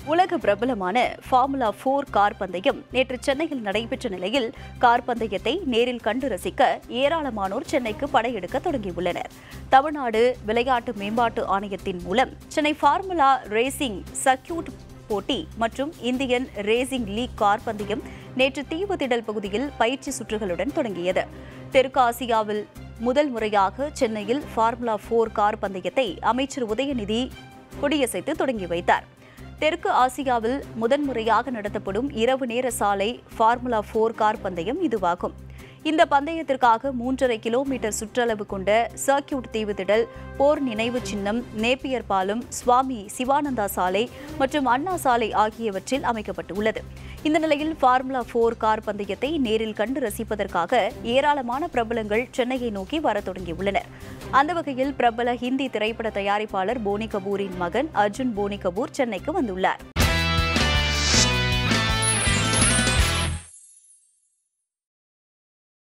உலக பிரபலமான ஃபார்முலா போர் கார் பந்தயம் நேற்று சென்னையில் நடைபெற்ற நிலையில் கார் பந்தயத்தை நேரில் கண்டு ரசிக்க ஏராளமானோர் சென்னைக்கு படையெடுக்க தொடங்கியுள்ளனர் தமிழ்நாடு விளையாட்டு மேம்பாட்டு ஆணையத்தின் மூலம் சென்னை ஃபார்முலா ரேசிங் சர்க்கியூட் போட்டி மற்றும் இந்தியன் ரேசிங் லீக் கார் பந்தயம் நேற்று தீவுத்திடல் பகுதியில் பயிற்சி சுற்றுகளுடன் தொடங்கியது தெற்கு ஆசியாவில் முதல் முறையாக சென்னையில் ஃபார்முலா போர் கார் பந்தயத்தை அமைச்சர் உதயநிதி கொடியசைத்து தொடங்கி வைத்தார் தெற்கு ஆசியாவில் முதன்முறையாக நடத்தப்படும் இரவு நேர சாலை ஃபார்முலா போர் கார் பந்தயம் இதுவாகும் இந்த பந்தயத்திற்காக மூன்றரை கிலோமீட்டர் சுற்றளவு கொண்ட சர்க்கியூட் தீவுத்திடல் போர் நினைவு சின்னம் நேப்பியர் பாலம் சுவாமி சிவானந்தா சாலை மற்றும் அண்ணா சாலை ஆகியவற்றில் அமைக்கப்பட்டுள்ளது இந்த நிலையில் ஃபார்முலா போர் கார் பந்தயத்தை நேரில் கண்டு ரசிப்பதற்காக ஏராளமான பிரபலங்கள் சென்னையை நோக்கி வரத் தொடங்கியுள்ளனர் அந்த வகையில் பிரபல ஹிந்தி திரைப்பட தயாரிப்பாளர் போனி கபூரின் மகன் அர்ஜுன் போனி கபூர் சென்னைக்கு வந்துள்ளார்